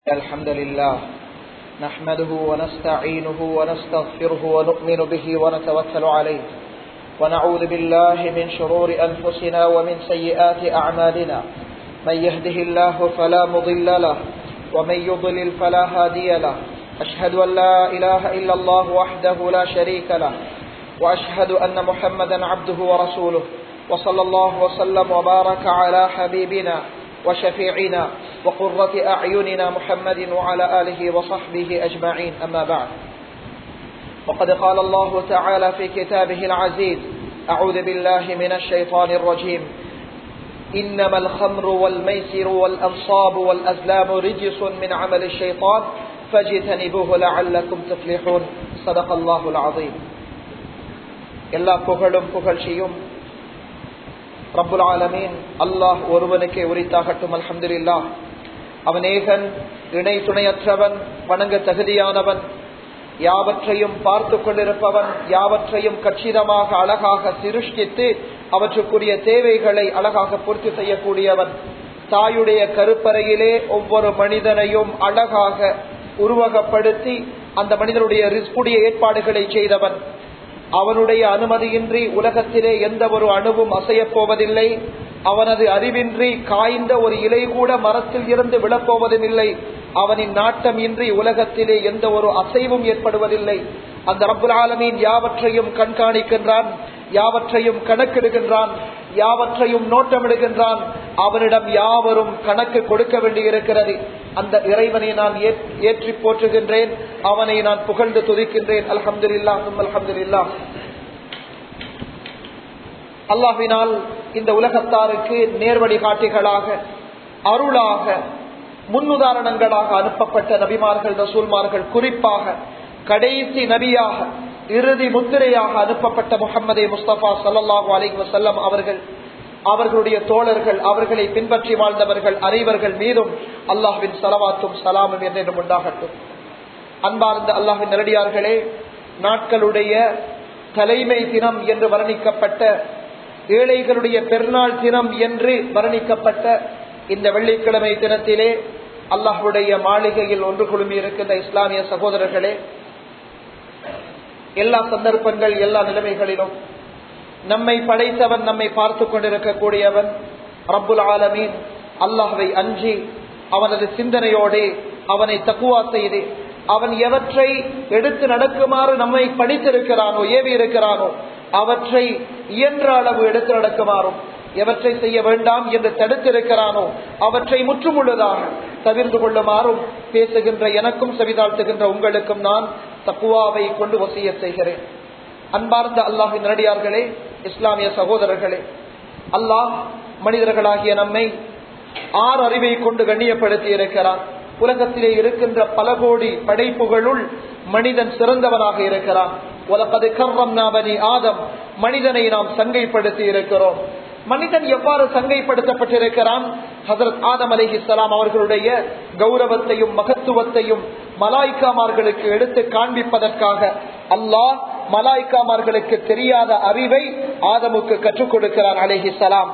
الحمد لله نحمده ونستعينه ونستغفره ونؤمن به ونتوكل عليه ونعوذ بالله من شرور أنفسنا ومن سيئات أعمالنا من يهده الله فلا مضل له ومن يضلل فلا هادي له أشهد أن لا إله إلا الله وحده لا شريك له وأشهد أن محمدا عبده ورسوله وصلى الله وسلم وبارك على حبيبنا وشفيعنا وقرة أعيننا محمد وعلى آله وصحبه أجمعين أما بعد وقد قال الله تعالى في كتابه العزيز أعوذ بالله من الشيطان الرجيم إنما الخمر والميسر والأنصاب والأزلام رجس من عمل الشيطان فاجتنبوه لعلكم تفلحون صدق الله العظيم எல்லா புகழும் புகழ்ச்சியும் ரப்புல் ஆலமீன் அல்லாஹ் ஒருவனுக்கே உரித்தாகட்டும் அல்ஹம்துலில்லா அவன் ஏகன் இணை துணையற்றவன் வணங்க தகுதியானவன் யாவற்றையும் பார்த்து கொண்டிருப்பவன் யாவற்றையும் கச்சிதமாக அழகாக சிருஷ்டித்து அவற்றுக்குரிய தேவைகளை அழகாக பூர்த்தி செய்யக்கூடியவன் தாயுடைய கருப்பறையிலே ஒவ்வொரு மனிதனையும் அழகாக உருவகப்படுத்தி அந்த மனிதனுடைய ரிஸ்குடைய ஏற்பாடுகளை செய்தவன் அவனுடைய அனுமதியின்றி உலகத்திலே எந்த ஒரு அணுவும் அசையப் போவதில்லை அவனது அறிவின்றி காய்ந்த ஒரு இலை கூட மரத்தில் இருந்து விழப்போவதும் இல்லை அவனின் நாட்டம் இன்றி உலகத்திலே எந்த ஒரு அசைவும் ஏற்படுவதில்லை அந்த ரப்புல் ஆலமீன் யாவற்றையும் கண்காணிக்கின்றான் யாவற்றையும் கணக்கெடுகின்றான் யாவற்றையும் நோட்டமிடுகின்றான் அவனிடம் யாவரும் கணக்கு கொடுக்க வேண்டி இருக்கிறது அந்த இறைவனை நான் ஏற்றி போற்றுகின்றேன் அவனை நான் புகழ்ந்து துதிக்கின்றேன் அல்ஹம்துல்லா அல்ஹம்துல்லா அல்லாஹினால் இந்த உலகத்தாருக்கு நேர்வழி காட்டிகளாக அருளாக முன்னுதாரணங்களாக அனுப்பப்பட்ட நபிமார்கள் ரசூல்மார்கள் குறிப்பாக கடைசி நபியாக இறுதி முத்திரையாக அனுப்பப்பட்ட முகமதே முஸ்தபா சல்லாஹூ அலிக் வசல்லம் அவர்கள் அவர்களுடைய தோழர்கள் அவர்களை பின்பற்றி வாழ்ந்தவர்கள் அனைவர்கள் மீதும் அல்லாஹின் சலவாத்தும் சலாமும் என்றும் உண்டாகட்டும் அன்பார்ந்த அல்லாஹின் நேரடியார்களே நாட்களுடைய தலைமை தினம் என்று வர்ணிக்கப்பட்ட ஏழைகளுடைய பெருநாள் தினம் என்று வர்ணிக்கப்பட்ட இந்த வெள்ளிக்கிழமை தினத்திலே அல்லாஹுடைய மாளிகையில் ஒன்று குழுமி இருக்கின்ற இஸ்லாமிய சகோதரர்களே எல்லா சந்தர்ப்பங்கள் எல்லா நிலைமைகளிலும் நம்மை படைத்தவன் நம்மை பார்த்து கொண்டிருக்கக்கூடியவன் ரப்புல் ஆலமீன் அல்லாஹவை அஞ்சி அவனது சிந்தனையோடு அவனை தக்குவா செய்து அவன் எவற்றை எடுத்து நடக்குமாறு நம்மை படித்திருக்கிறானோ ஏவி இருக்கிறானோ அவற்றை இயன்ற அளவு எடுத்து நடக்குமாறும் எவற்றை செய்ய வேண்டாம் என்று தடுத்திருக்கிறானோ அவற்றை முற்றுமுழுதாக தவிர்த்து கொள்ளுமாறும் பேசுகின்ற எனக்கும் செவிதாழ்த்துகின்ற உங்களுக்கும் நான் தக்குவாவை கொண்டு வசிய செய்கிறேன் அன்பார்ந்த அல்லாஹின் நடிகார்களே இஸ்லாமிய சகோதரர்களே அல்லாஹ் மனிதர்களாகிய நம்மை ஆறு அறிவை கொண்டு கண்ணியப்படுத்தி இருக்கிறான் உலகத்திலே இருக்கின்ற பல கோடி படைப்புகளுள் மனிதன் சிறந்தவனாக இருக்கிறான் உலகது கர்வம் நாபனி ஆதம் மனிதனை நாம் சங்கைப்படுத்தி இருக்கிறோம் மனிதன் எவ்வாறு சங்கைப்படுத்தப்பட்டிருக்கிறான் ஹசரத் ஆதம் அலி இஸ்லாம் அவர்களுடைய கௌரவத்தையும் மகத்துவத்தையும் மலாய்க்காமார்களுக்கு எடுத்து காண்பிப்பதற்காக அல்லாஹ் மலாய்க்காமார்களுக்கு தெரியாத அறிவை ஆதமுக்கு கற்றுக் கொடுக்கிறான் அலிஹிசலாம்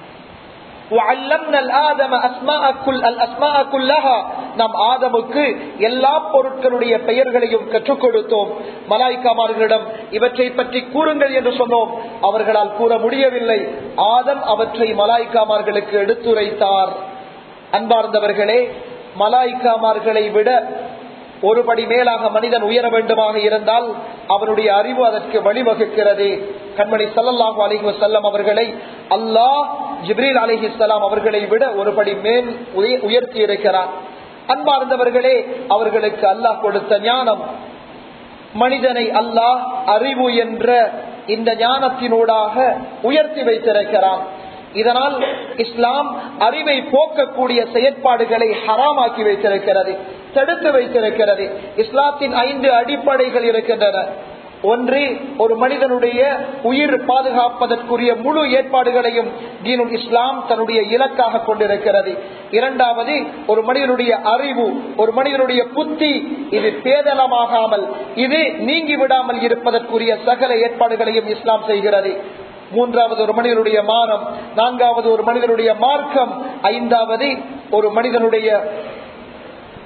நாம் ஆதமுக்கு எல்லா பொருட்களுடைய பெயர்களையும் கற்றுக் கொடுத்தோம் மலாய்க்காமார்களிடம் இவற்றை பற்றி கூறுங்கள் என்று சொன்னோம் அவர்களால் கூற முடியவில்லை ஆதம் அவற்றை மலாய்க்காமார்களுக்கு எடுத்துரைத்தார் அன்பார்ந்தவர்களே மலாய்க்காமார்களை விட ஒருபடி மேலாக மனிதன் உயர வேண்டுமாக இருந்தால் அவனுடைய அறிவு அதற்கு வழிவகுக்கிறது கண்மணி சல்லாஹு அலிஹி வசல்லம் அவர்களை அல்லாஹ் ஜிப்ரீல் அலிஹி சலாம் அவர்களை விட ஒருபடி மேல் உயர்த்தி இருக்கிறார் அன்பார்ந்தவர்களே அவர்களுக்கு அல்லாஹ் கொடுத்த ஞானம் மனிதனை அல்லாஹ் அறிவு என்ற இந்த ஞானத்தினூடாக உயர்த்தி வைத்திருக்கிறான் இதனால் இஸ்லாம் அறிவை போக்கக்கூடிய செயற்பாடுகளை ஹராமாக்கி வைத்திருக்கிறது தடுத்து வைத்திருக்கிறது இஸ்லாத்தின் ஐந்து அடிப்படைகள் இருக்கின்றன ஒன்று ஒரு மனிதனுடைய உயிர் பாதுகாப்பதற்குரிய முழு ஏற்பாடுகளையும் தீனுல் இஸ்லாம் தன்னுடைய இலக்காக கொண்டிருக்கிறது இரண்டாவது ஒரு மனிதனுடைய அறிவு ஒரு மனிதனுடைய புத்தி இது பேதலமாகாமல் இது நீங்கி விடாமல் இருப்பதற்குரிய சகல ஏற்பாடுகளையும் இஸ்லாம் செய்கிறது மூன்றாவது ஒரு மனிதனுடைய மானம் நான்காவது ஒரு மனிதனுடைய மார்க்கம் ஐந்தாவது ஒரு மனிதனுடைய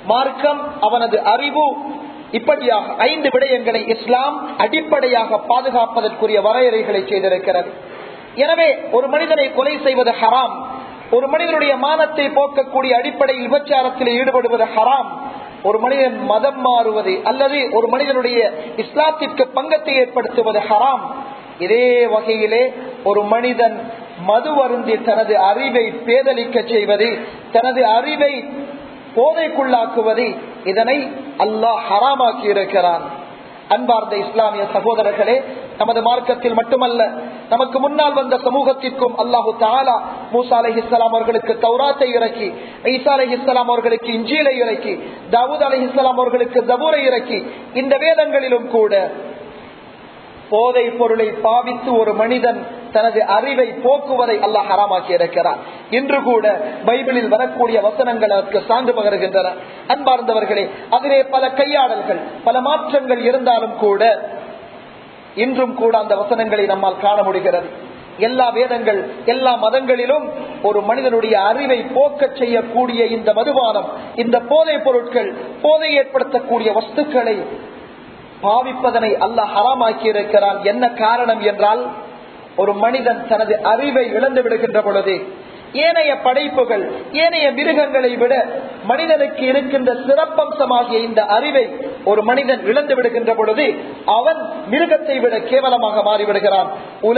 மார்க்கம் அவனது அறிவு இப்படியாக ஐந்து விடயங்களை இஸ்லாம் அடிப்படையாக பாதுகாப்பதற்குரிய வரையறைகளை செய்திருக்கிறது எனவே ஒரு மனிதனை கொலை செய்வது ஹராம் ஒரு மனிதனுடைய மானத்தை போக்கக்கூடிய அடிப்படையில் விபச்சாரத்தில் ஈடுபடுவது ஹராம் ஒரு மனிதன் மதம் மாறுவது அல்லது ஒரு மனிதனுடைய இஸ்லாத்திற்கு பங்கத்தை ஏற்படுத்துவது ஹராம் இதே வகையிலே ஒரு மனிதன் மது அருந்தி தனது அறிவை பேதலிக்க செய்வது தனது அறிவை போதைக்குள்ளாக்குவது இதனை அல்லாஹ் ஹராமாக்கி இருக்கிறான் அன்பார்ந்த இஸ்லாமிய சகோதரர்களே நமது மார்க்கத்தில் மட்டுமல்ல நமக்கு முன்னால் வந்த சமூகத்திற்கும் அல்லாஹு தாலா மூசா அலி இஸ்லாம் அவர்களுக்கு தௌராத்தை இறக்கி ஈசா அலி இஸ்லாம் அவர்களுக்கு இஞ்சீலை இறக்கி தாவூத் அலி இஸ்லாம் அவர்களுக்கு தபூரை இறக்கி இந்த வேதங்களிலும் கூட போதை பொருளை பாவித்து ஒரு மனிதன் தனது அறிவை போக்குவதை அல்லாஹ் ஹராமாக்கி இருக்கிறார் இன்று கூட பைபிளில் வரக்கூடிய வசனங்கள் அதற்கு சான்று பகருகின்றன அன்பார்ந்தவர்களே அதிலே பல கையாடல்கள் பல மாற்றங்கள் இருந்தாலும் கூட இன்றும் கூட அந்த வசனங்களை நம்மால் காண முடிகிறது எல்லா வேதங்கள் எல்லா மதங்களிலும் ஒரு மனிதனுடைய அறிவை போக்க செய்யக்கூடிய இந்த மதுபானம் இந்த போதை பொருட்கள் போதை ஏற்படுத்தக்கூடிய வஸ்துக்களை பாவிப்பதனை அல்லாஹ் ஹராமாக்கி இருக்கிறான் என்ன காரணம் என்றால் ஒரு மனிதன் தனது அறிவை இழந்து விடுகின்ற பொழுது ஏனைய படைப்புகள் ஏனைய மிருகங்களை விட மனிதனுக்கு இருக்கின்ற சிறப்பம்சமாகிய இந்த அறிவை ஒரு மனிதன் இழந்து விடுகின்ற பொழுது அவன் மிருகத்தை விட கேவலமாக மாறிவிடுகிறான்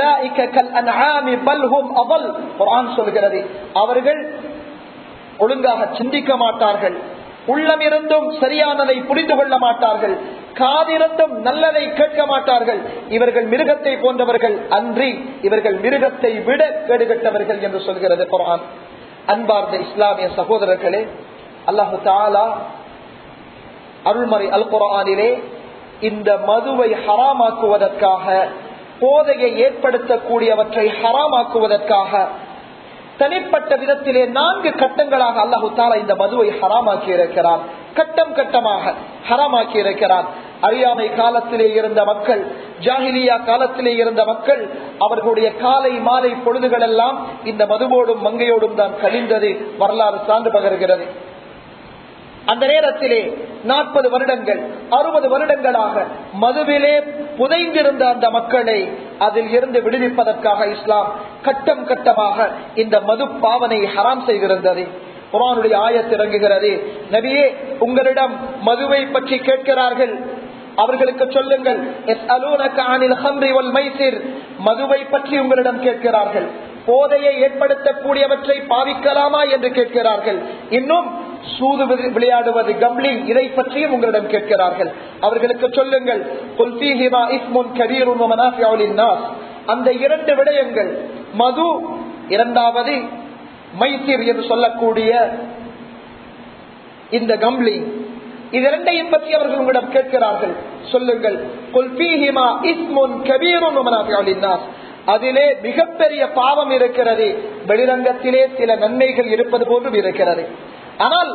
சொல்கிறது அவர்கள் ஒழுங்காக சிந்திக்க மாட்டார்கள் உள்ளம் இருந்தும் சரியானதை புரிந்து கொள்ள மாட்டார்கள் காதிருந்தும் நல்லதை கேட்க மாட்டார்கள் இவர்கள் மிருகத்தை போன்றவர்கள் அன்றி இவர்கள் மிருகத்தை விட கேடுகட்டவர்கள் என்று சொல்கிறது குரான் அன்பார்ந்த இஸ்லாமிய சகோதரர்களே அல்லாஹு தாலா அருள்மறை அல் குரானிலே இந்த மதுவை ஹராமாக்குவதற்காக போதையை ஏற்படுத்தக்கூடியவற்றை ஹராமாக்குவதற்காக தனிப்பட்ட விதத்திலே நான்கு கட்டங்களாக அல்லாஹு தாலா இந்த மதுவை ஹராமாக்கி இருக்கிறார் கட்டம் கட்டமாக ஹராமாக்கி இருக்கிறார் அறியாமை காலத்திலே இருந்த மக்கள் ஜாகிலியா காலத்திலே இருந்த மக்கள் அவர்களுடைய காலை மாலை பொழுதுகள் எல்லாம் இந்த மதுவோடும் மங்கையோடும் தான் கழிந்தது வரலாறு சான்று பகர்கிறது அந்த நேரத்திலே நாற்பது வருடங்கள் அறுபது வருடங்களாக மதுவிலே புதைந்திருந்த அந்த மக்களை அதில் இருந்து விடுவிப்பதற்காக இஸ்லாம் கட்டம் கட்டமாக இந்த மது பாவனை ஹராம் செய்திருந்தது குரானுடைய ஆயத்திறங்குகிறது நபியே உங்களிடம் மதுவை பற்றி கேட்கிறார்கள் அவர்களுக்கு சொல்லுங்கள் மதுவை பற்றி உங்களிடம் கேட்கிறார்கள் போதையை ஏற்படுத்தக்கூடியவற்றை பாவிக்கலாமா என்று கேட்கிறார்கள் இன்னும் சூது விளையாடுவது கம்லிங் இதை பற்றியும் உங்களிடம் கேட்கிறார்கள் அவர்களுக்கு சொல்லுங்கள் அந்த இரண்டு விடயங்கள் மது இரண்டாவது மைசீர் என்று சொல்லக்கூடிய இந்த கம்லிங் இது இரண்டையும் பற்றி அவர்கள் உங்களிடம் கேட்கிறார்கள் சொல்லுங்கள் அதிலே மிகப்பெரிய பாவம் இருக்கிறது வெளிரங்கத்திலே சில நன்மைகள் இருப்பது போன்றும் இருக்கிறது ஆனால்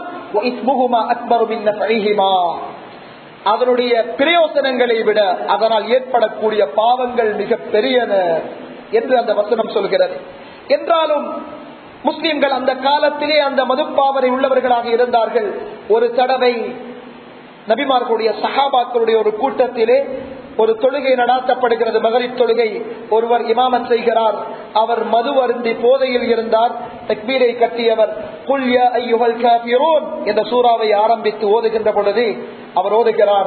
அதனுடைய பிரயோசனங்களை விட அதனால் ஏற்படக்கூடிய பாவங்கள் மிக பெரியன என்று அந்த வசனம் சொல்கிறது என்றாலும் முஸ்லிம்கள் அந்த காலத்திலே அந்த மதுப்பாவனை உள்ளவர்களாக இருந்தார்கள் ஒரு தடவை நபிமார்களுடைய சஹாபாக்களுடைய ஒரு கூட்டத்திலே ஒரு தொழுகை நடாத்தப்படுகிறது மகரிப் தொழுகை ஒருவர் இமாமத் செய்கிறார் அவர் மது அருந்தி போதையில் இருந்தார் தக்பீரை கட்டியவர் புல்ய ஐயுகள் காபிரோன் என்ற சூறாவை ஆரம்பித்து ஓதுகின்ற பொழுது அவர் ஓதுகிறார்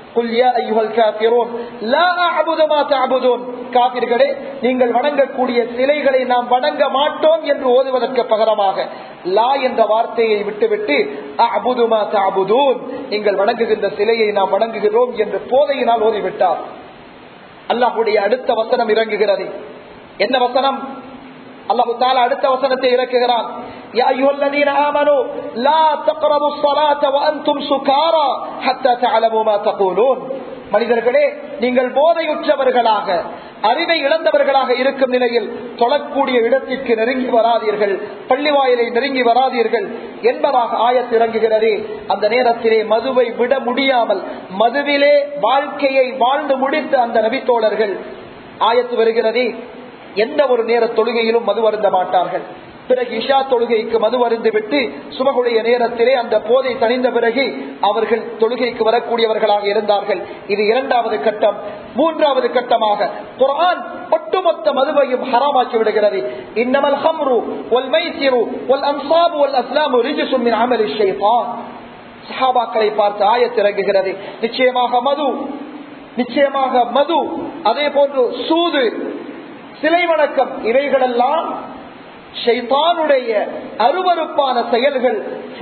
நீங்கள் வணங்கக்கூடிய சிலைகளை நாம் வணங்க மாட்டோம் என்று ஓதுவதற்கு பகரமாக லா என்ற வார்த்தையை விட்டுவிட்டு அபுதுமா தாபுதூன் நீங்கள் வணங்குகின்ற சிலையை நாம் வணங்குகிறோம் என்று போதையினால் ஓதிவிட்டார் அல்லாஹுடைய அடுத்த வசனம் இறங்குகிறது என்ன வசனம் அல்லாஹு தாலா அடுத்த வசனத்தை இறக்குகிறான் يا أيها الذين آمنوا لا تقربوا الصلاة وأنتم سكارى حتى تعلموا ما تقولون மனிதர்களே நீங்கள் போதையுற்றவர்களாக அறிவை இழந்தவர்களாக இருக்கும் நிலையில் தொழக்கூடிய இடத்திற்கு நெருங்கி வராதீர்கள் பள்ளிவாயலை நெருங்கி வராதீர்கள் என்பதாக ஆயத்து இறங்குகிறது அந்த நேரத்திலே மதுவை விட முடியாமல் மதுவிலே வாழ்க்கையை வாழ்ந்து முடித்த அந்த நபித்தோழர்கள் ஆயத்து வருகிறது எந்த ஒரு நேர தொழுகையிலும் மது அருந்த மாட்டார்கள் பிறகு இஷா தொழுகைக்கு மது அருந்து விட்டு சுபகுடைய நேரத்திலே அந்த போதை தணிந்த பிறகு அவர்கள் தொழுகைக்கு வரக்கூடியவர்களாக இருந்தார்கள் இது இரண்டாவது கட்டம் மூன்றாவது கட்டமாக குரான் ஒட்டுமொத்த மதுவையும் ஹராமாக்கி விடுகிறது இன்னமல் ஹம்ரு ஒல் மைசிரு ஒல் அன்சாபு ஒல் அஸ்லாமு ரிஜிசு மின் அமலி ஷைத்தான் சஹாபாக்களை பார்த்து ஆயத்திறங்குகிறது நிச்சயமாக மது நிச்சயமாக மது அதே போன்று சூது சிலை வணக்கம் இவைகளெல்லாம் ஷைத்தானுடைய அருவறுப்பான செயல்கள்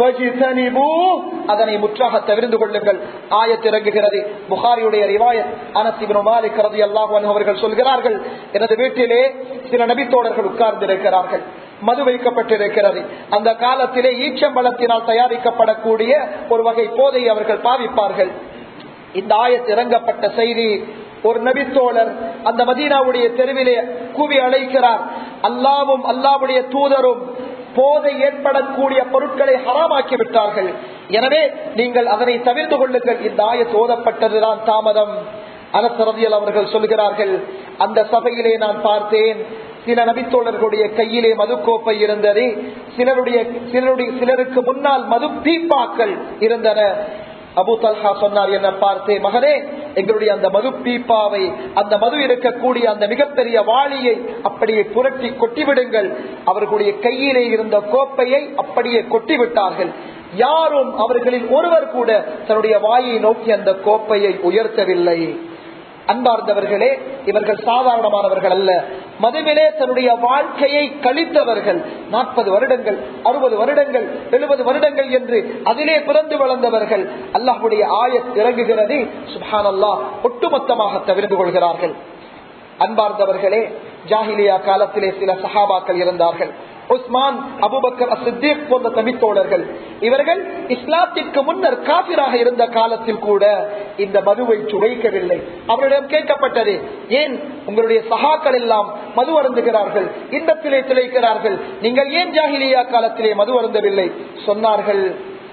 அதனை முற்றாக தவிர்ந்து கொள்ளுங்கள் ஆயத்திறங்குகிறது புகாரியுடைய ரிவாயத் அனசிபின் மாலிக் ரதி அல்லாஹ் அவர்கள் சொல்கிறார்கள் எனது வீட்டிலே சில நபித்தோழர்கள் உட்கார்ந்து இருக்கிறார்கள் மது வைக்கப்பட்டிருக்கிறது அந்த காலத்திலே ஈச்சம்பழத்தினால் தயாரிக்கப்படக்கூடிய ஒரு வகை போதை அவர்கள் பாவிப்பார்கள் இந்த ஆயத்து இறங்கப்பட்ட செய்தி ஒரு நபித்தோழர் அந்த மதீனாவுடைய தெருவிலே கூவி அழைக்கிறார் அல்லாவும் அல்லாவுடைய தூதரும் போதை ஏற்படக்கூடிய பொருட்களை ஹராமாக்கி விட்டார்கள் எனவே நீங்கள் அதனை தவிர்த்து கொள்ளுங்கள் இந்த ஆயத்து ஓதப்பட்டதுதான் தாமதம் அரசரதியல் அவர்கள் சொல்கிறார்கள் அந்த சபையிலே நான் பார்த்தேன் சில நபித்தோழர்களுடைய கையிலே மதுக்கோப்பை இருந்தது சிலருடைய சிலருடைய சிலருக்கு முன்னால் மது பீப்பாக்கள் இருந்தன அபு தல்ஹா சொன்னார் என்ன பார்த்தே மகனே எங்களுடைய அந்த மது பீப்பாவை அந்த மது இருக்கக்கூடிய அந்த மிகப்பெரிய வாளியை அப்படியே புரட்டி கொட்டிவிடுங்கள் அவர்களுடைய கையிலே இருந்த கோப்பையை அப்படியே கொட்டிவிட்டார்கள் யாரும் அவர்களில் ஒருவர் கூட தன்னுடைய வாயை நோக்கி அந்த கோப்பையை உயர்த்தவில்லை அன்பார்ந்தவர்களே இவர்கள் சாதாரணமானவர்கள் அல்ல மதுவிலே தன்னுடைய வாழ்க்கையை கழித்தவர்கள் நாற்பது வருடங்கள் அறுபது வருடங்கள் எழுபது வருடங்கள் என்று அதிலே பிறந்து வளர்ந்தவர்கள் அல்லாஹுடைய ஆய இறங்குகிறது சுபான் அல்லாஹ் ஒட்டுமொத்தமாக தவிர்த்து கொள்கிறார்கள் அன்பார்ந்தவர்களே ஜாகிலியா காலத்திலே சில சஹாபாக்கள் இருந்தார்கள் உஸ்மான் அபுபக்கர் சித்திக் போன்ற தனித்தோழர்கள் இவர்கள் இஸ்லாத்திற்கு முன்னர் காபிராக இருந்த காலத்தில் கூட இந்த மதுவை சுவைக்கவில்லை அவரிடம் கேட்கப்பட்டது ஏன் உங்களுடைய சகாக்கள் எல்லாம் மது அருந்துகிறார்கள் இன்பத்திலே திளைக்கிறார்கள் நீங்கள் ஏன் ஜாகிலியா காலத்திலே மது அருந்தவில்லை சொன்னார்கள்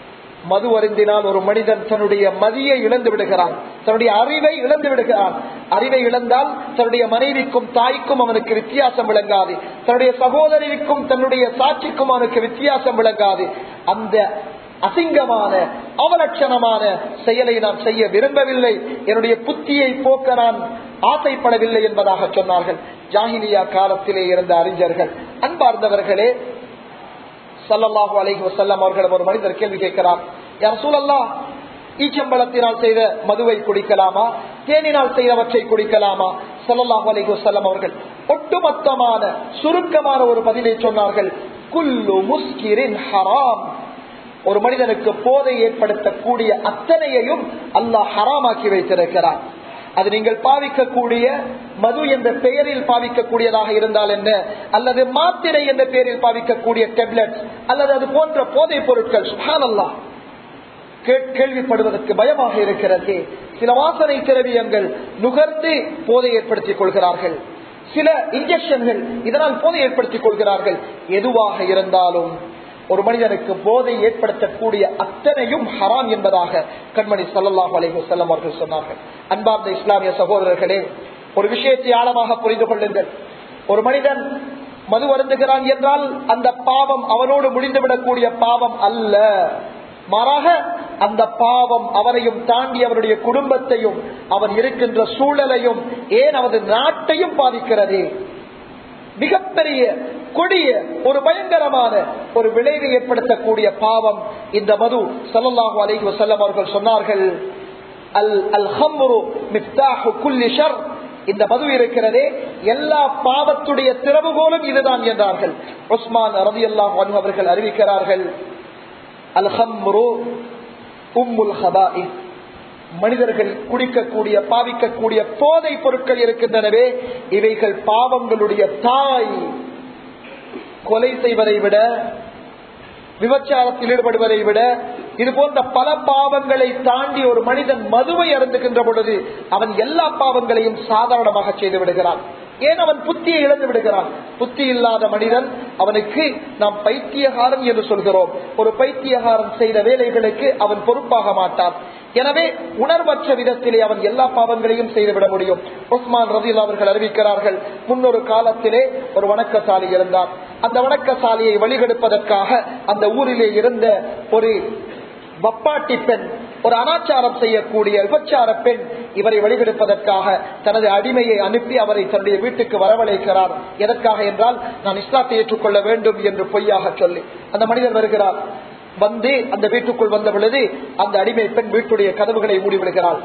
மது அருந்தினால் ஒரு மனிதன் தன்னுடைய மதியை இழந்து விடுகிறான் தன்னுடைய அறிவை இழந்து விடுகிறான் அறிவை இழந்தால் தன்னுடைய மனைவிக்கும் தாய்க்கும் அவனுக்கு வித்தியாசம் விளங்காது தன்னுடைய சகோதரிக்கும் தன்னுடைய சாட்சிக்கும் அவனுக்கு வித்தியாசம் விளங்காது அந்த அசிங்கமான அவலட்சணமான செயலை நான் செய்ய விரும்பவில்லை என்னுடைய புத்தியை போக்க நான் ஆசைப்படவில்லை என்பதாக சொன்னார்கள் ஜாகிலியா காலத்திலே இருந்த அறிஞர்கள் அன்பார்ந்தவர்களே சல்லல்லாஹு அலைஹி வசல்லம் அவர்களிடம் ஒரு மனிதர் கேள்வி கேட்கிறார் யார் சூழல்லா ஈச்சம்பளத்தினால் செய்த மதுவை குடிக்கலாமா தேனினால் செய்தவற்றை குடிக்கலாமா சல்லல்லாஹு அலைஹி வசல்லம் அவர்கள் ஒட்டுமொத்தமான சுருக்கமான ஒரு பதிலை சொன்னார்கள் குல்லு முஸ்கிரின் ஹராம் ஒரு மனிதனுக்கு போதை ஏற்படுத்தக்கூடிய அத்தனையையும் அல்லாஹ் ஹராமாக்கி வைத்திருக்கிறார் அது நீங்கள் பாவிக்கக்கூடிய மது என்ற பெயரில் பாவிக்கக்கூடியதாக இருந்தால் என்ன அல்லது மாத்திரை என்ற பெயரில் பாவிக்கக்கூடிய டெப்லெட் அல்லது அது போன்ற போதைப் பொருட்கள் சுகானல்லா கேள்விப்படுவதற்கு பயமாக இருக்கிறது சில வாசனை திரவியங்கள் நுகர்ந்து போதை ஏற்படுத்திக் கொள்கிறார்கள் சில இன்ஜெக்ஷன்கள் இதனால் போதை ஏற்படுத்திக் கொள்கிறார்கள் எதுவாக இருந்தாலும் ஒரு மனிதனுக்கு போதை ஏற்படுத்தக்கூடிய அத்தனையும் ஹராம் என்பதாக கண்மணி சல்லாஹ் அலைஹு செல்லம் அவர்கள் சொன்னார்கள் அன்பார்ந்த இஸ்லாமிய சகோதரர்களே ஒரு விஷயத்தை ஆழமாக புரிந்து கொள்ளுங்கள் ஒரு மனிதன் மது வருந்துகிறான் என்றால் அந்த பாவம் அவனோடு முடிந்துவிடக்கூடிய பாவம் அல்ல மாறாக அந்த பாவம் அவரையும் தாண்டி அவருடைய குடும்பத்தையும் அவன் இருக்கின்ற சூழலையும் ஏன் அவரது நாட்டையும் பாதிக்கிறது மிகப்பெரிய கொடிய ஒரு பயங்கரமான ஒரு விளைவை ஏற்படுத்தக்கூடிய பாவம் இந்த மது சல்லாஹு அலைஹி வசல்லம் அவர்கள் சொன்னார்கள் அல் அல் ஹம்ரு மிஃப்தாஹு குல்லி ஷர் இந்த மது இருக்கிறதே எல்லா பாவத்துடைய திறவுகோலும் இதுதான் என்றார்கள் உஸ்மான் ரவி அல்லாஹ் அவர்கள் அறிவிக்கிறார்கள் அல் ஹம்ரு உம்முல் ஹபாஇ மனிதர்கள் குடிக்கக்கூடிய பாவிக்கக்கூடிய போதை பொருட்கள் இருக்கின்றனவே இவைகள் பாவங்களுடைய தாய் கொலை செய்வதை விட விபச்சாரத்தில் ஈடுபடுவதை விட இது போன்ற பல பாவங்களை தாண்டி ஒரு மனிதன் மதுவை அருந்துகின்ற பொழுது அவன் எல்லா பாவங்களையும் சாதாரணமாக செய்து விடுகிறான் ஏன் அவன் புத்தியை இழந்து விடுகிறான் புத்தி இல்லாத மனிதன் அவனுக்கு நாம் பைத்தியகாரன் என்று சொல்கிறோம் ஒரு பைத்தியகாரன் செய்த வேலைகளுக்கு அவன் பொறுப்பாக மாட்டான் எனவே உணர்வற்ற விதத்திலே அவன் எல்லா பாவங்களையும் செய்துவிட முடியும் உஸ்மான் ரதில் அவர்கள் அறிவிக்கிறார்கள் முன்னொரு காலத்திலே ஒரு வணக்கசாலி இருந்தார் அந்த வணக்கசாலியை வழிகெடுப்பதற்காக அந்த ஊரிலே இருந்த ஒரு வப்பாட்டி பெண் ஒரு அனாச்சாரம் செய்யக்கூடிய விபச்சார பெண் இவரை வழிகெடுப்பதற்காக தனது அடிமையை அனுப்பி அவரை தன்னுடைய வீட்டுக்கு வரவழைக்கிறார் எதற்காக என்றால் நான் இஸ்லாத்தை ஏற்றுக்கொள்ள வேண்டும் என்று பொய்யாக சொல்லி அந்த மனிதர் வருகிறார் வந்து அந்த வீட்டுக்குள் வந்த பொழுது அந்த அடிமை பெண் வீட்டுடைய கதவுகளை மூடிவிடுகிறாள்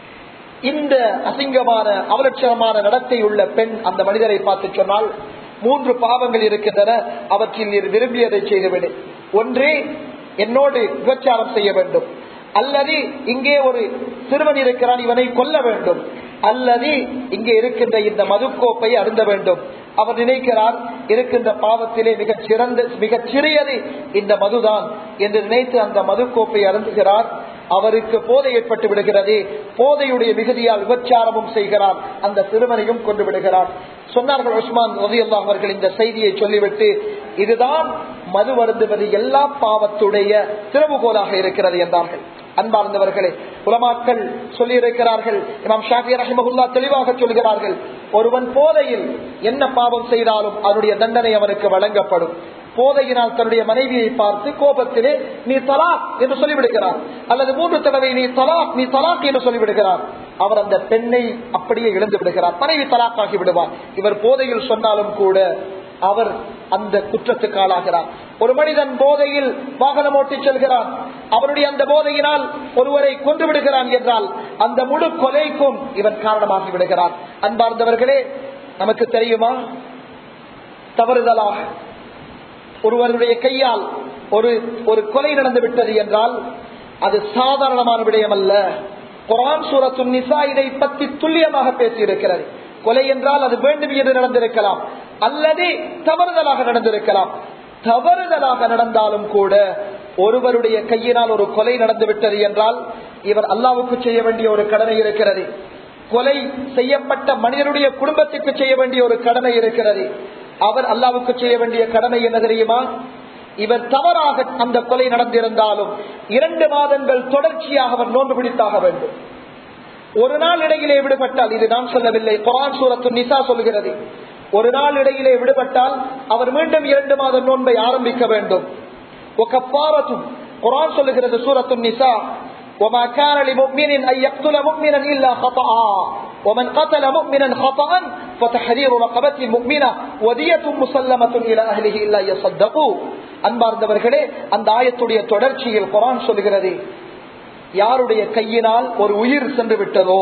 இந்த அசிங்கமான அவலட்சணமான நடத்தை உள்ள பெண் அந்த மனிதரை பார்த்து சொன்னால் மூன்று பாவங்கள் இருக்கின்றன அவற்றில் நீர் விரும்பியதை செய்துவிடு ஒன்றே என்னோடு விபச்சாரம் செய்ய வேண்டும் அல்லது இங்கே ஒரு சிறுவன் இருக்கிறான் இவனை கொல்ல வேண்டும் அல்லது இங்கே இருக்கின்ற இந்த மதுக்கோப்பை அருந்த வேண்டும் அவர் நினைக்கிறார் இருக்கின்ற பாவத்திலே மிகச் சிறந்த மிகச் சிறியது இந்த மதுதான் என்று நினைத்து அந்த மதுக்கோப்பை அருந்துகிறார் அவருக்கு போதை ஏற்பட்டு விடுகிறது போதையுடைய மிகுதியால் விபச்சாரமும் செய்கிறார் அந்த சிறுவனையும் கொண்டு விடுகிறார் சொன்னார்கள் உஸ்மான் ரதியுல்லா அவர்கள் இந்த செய்தியை சொல்லிவிட்டு இதுதான் மது வருந்துவது எல்லா பாவத்துடைய திறவுகோலாக இருக்கிறது என்றார்கள் அன்பார்ந்தவர்களே உலமாக்கள் சொல்லி இருக்கிறார்கள் இமாம் ஷாஃபி ரஹிமகுல்லா தெளிவாக சொல்கிறார்கள் ஒருவன் போதையில் என்ன பாவம் செய்தாலும் அதனுடைய தண்டனை அவனுக்கு வழங்கப்படும் போதையினால் தன்னுடைய மனைவியை பார்த்து கோபத்திலே நீ தலாக் என்று சொல்லிவிடுகிறார் அல்லது மூன்று தடவை நீ தலாக் நீ தலாக் என்று சொல்லிவிடுகிறார் அவர் அந்த பெண்ணை அப்படியே இழந்து விடுகிறார் மனைவி தலாக்காகி விடுவார் இவர் போதையில் சொன்னாலும் கூட அவர் அந்த குற்றத்துக்கு ஆளாகிறார் ஒரு மனிதன் போதையில் வாகனம் ஓட்டி செல்கிறான் அவருடைய அந்த போதையினால் ஒருவரை கொன்று விடுகிறான் என்றால் அந்த முழு கொலைக்கும் இவன் காரணமாகி விடுகிறான் அன்பார்ந்தவர்களே நமக்கு தெரியுமா தவறுதலாக ஒருவருடைய கையால் ஒரு ஒரு கொலை நடந்து விட்டது என்றால் அது சாதாரணமான விடயம் அல்ல குரான் சூரத்து நிசா இதை பற்றி துல்லியமாக பேசியிருக்கிறது கொலை என்றால் அது வேண்டும் என்று நடந்திருக்கலாம் அல்லது தவறுதலாக நடந்திருக்கலாம் தவறுதலாக நடந்தாலும் கூட ஒருவருடைய கையினால் ஒரு கொலை நடந்து விட்டது என்றால் இவர் அல்லாவுக்கு செய்ய வேண்டிய ஒரு கடமை இருக்கிறது கொலை செய்யப்பட்ட மனிதனுடைய குடும்பத்துக்கு செய்ய வேண்டிய ஒரு கடமை இருக்கிறது அவர் அல்லாவுக்கு செய்ய வேண்டிய கடமை என்ன தெரியுமா இவர் தவறாக அந்த கொலை நடந்திருந்தாலும் இரண்டு மாதங்கள் தொடர்ச்சியாக அவர் நோன்பு பிடித்தாக வேண்டும் ஒரு நாள் இடையிலே விடுபட்டால் இது நான் சொல்லவில்லை குரான் சூரத்து நிசா சொல்கிறது ஒரு நாள் இடையிலே விடுபட்டால் அவர் மீண்டும் இரண்டு மாத நோன்பை ஆரம்பிக்க வேண்டும் குரான் சொல்லுகிறது சூரத்து நிசா وما كان لمؤمن أن يقتل مؤمنا إلا خطأ ومن قتل مؤمنا خطأ فتحرير رقبة مؤمنة ودية مسلمة إلى أهله إلا يصدقوا அன்பார்ந்தவர்களே அந்த ஆயத்துடைய தொடர்ச்சியில் குரான் சொல்கிறது யாருடைய கையினால் ஒரு உயிர் சென்று விட்டதோ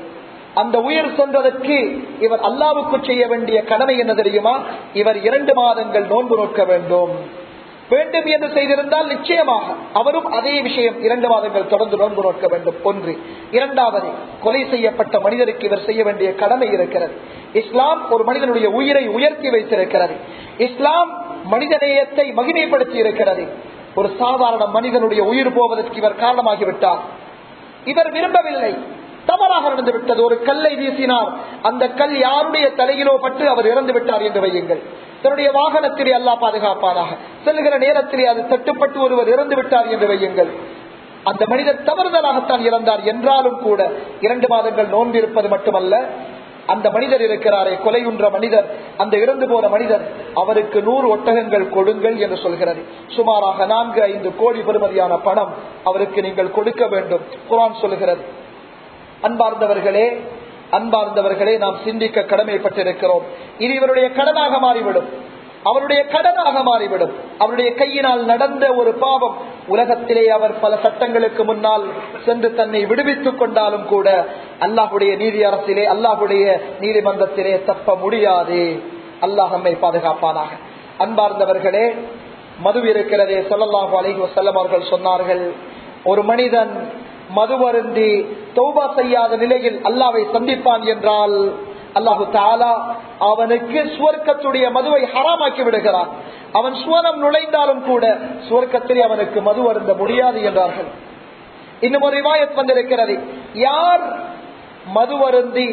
அந்த உயிர் சென்றதற்கு இவர் அல்லாவுக்கு செய்ய வேண்டிய கடமை என்ன தெரியுமா இவர் இரண்டு மாதங்கள் நோன்பு நோக்க வேண்டும் வேண்டும் என்று செய்திருந்தால் நிச்சயமாக அவரும் அதே விஷயம் இரண்டு மாதங்கள் தொடர்ந்து நோன்பு நோக்க வேண்டும் ஒன்று இரண்டாவது கொலை செய்யப்பட்ட மனிதருக்கு இவர் செய்ய வேண்டிய கடமை இருக்கிறது இஸ்லாம் ஒரு மனிதனுடைய உயிரை உயர்த்தி வைத்திருக்கிறது இஸ்லாம் மனிதநேயத்தை மகிமைப்படுத்தி இருக்கிறது ஒரு சாதாரண மனிதனுடைய உயிர் போவதற்கு இவர் காரணமாகிவிட்டார் இவர் விரும்பவில்லை தவறாக நடந்து விட்டது ஒரு கல்லை வீசினார் அந்த கல் யாருடைய தலையிலோ பட்டு அவர் இறந்து விட்டார் என்று வையுங்கள் தன்னுடைய வாகனத்திலே அல்லா பாதுகாப்பானாக செல்கிற நேரத்திலே அது தட்டுப்பட்டு ஒருவர் இறந்து விட்டார் என்று வையுங்கள் அந்த மனிதர் தவறுதலாகத்தான் இறந்தார் என்றாலும் கூட இரண்டு மாதங்கள் நோன்பு இருப்பது மட்டுமல்ல அந்த மனிதர் இருக்கிறாரே கொலையுன்ற மனிதர் அந்த இறந்து போன மனிதர் அவருக்கு நூறு ஒட்டகங்கள் கொடுங்கள் என்று சொல்கிறது சுமாராக நான்கு ஐந்து கோடி பெறுமதியான பணம் அவருக்கு நீங்கள் கொடுக்க வேண்டும் குரான் சொல்கிறது அன்பார்ந்தவர்களே அன்பார்ந்தவர்களே நாம் சிந்திக்க கடமைப்பட்டிருக்கிறோம் இது இவருடைய கடனாக மாறிவிடும் அவருடைய கடனாக மாறிவிடும் அவருடைய கையினால் நடந்த ஒரு பாவம் உலகத்திலே அவர் பல சட்டங்களுக்கு முன்னால் சென்று தன்னை விடுவித்துக் கொண்டாலும் கூட அல்லாஹுடைய நீதி அரசிலே அல்லாஹுடைய நீதிமன்றத்திலே தப்ப முடியாது அல்லாஹ் நம்மை பாதுகாப்பானாக அன்பார்ந்தவர்களே மது இருக்கிறதே சொல்லல்லாஹு அலைஹி வஸல்லம் அவர்கள் சொன்னார்கள் ஒரு மனிதன் மதுவருந்தி தௌபா செய்யாத நிலையில் அல்லாவை சந்திப்பான் என்றால் அல்லாஹு தாலா அவனுக்கு சுவர்க்கத்துடைய மதுவை ஹராமாக்கி விடுகிறான் அவன் சுவனம் நுழைந்தாலும் கூட சுவர்க்கத்திலே அவனுக்கு மது அருந்த முடியாது என்றார்கள் இன்னும் ஒரு ரிவாயத் வந்திருக்கிறது யார் மது அருந்தி